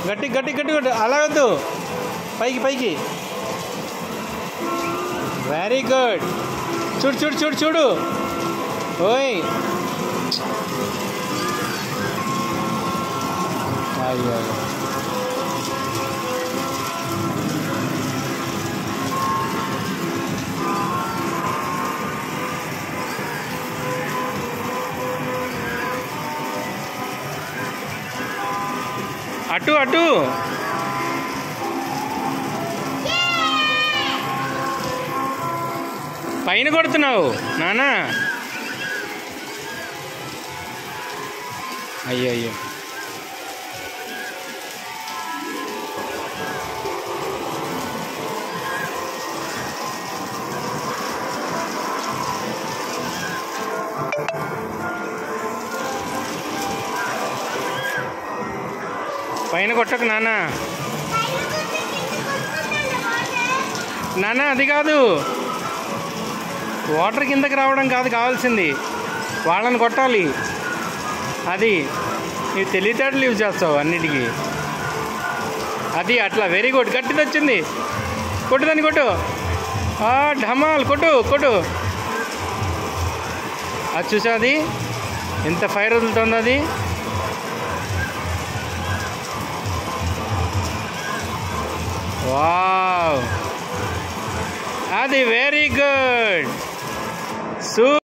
గట్టి గట్టి గట్టి కొట్టు అలా వద్దు పైకి పైకి వెరీ గుడ్ చూడు చూడు చూడు చూడు ఓయ్ అయ్యో అటు అటు పైన కొడుతున్నావు నానా అయ్యో అయ్యో పైన కొట్టకు నానా నానా అది కాదు వాటర్ కిందకి రావడం కాదు కావాల్సింది వాళ్ళని కొట్టాలి అది నీవు తెలివితేటలు యూజ్ చేస్తావు అన్నిటికీ అది అట్లా వెరీ గుడ్ గట్టిది వచ్చింది కొట్టు దాన్ని కొట్టు ఆ, ఢమాల్ కొట్టు కొట్టు అది చూసా అది ఎంత ఫైర్ వదులుతుంది అది వావ్ అది వెరీ గుడ్ సూ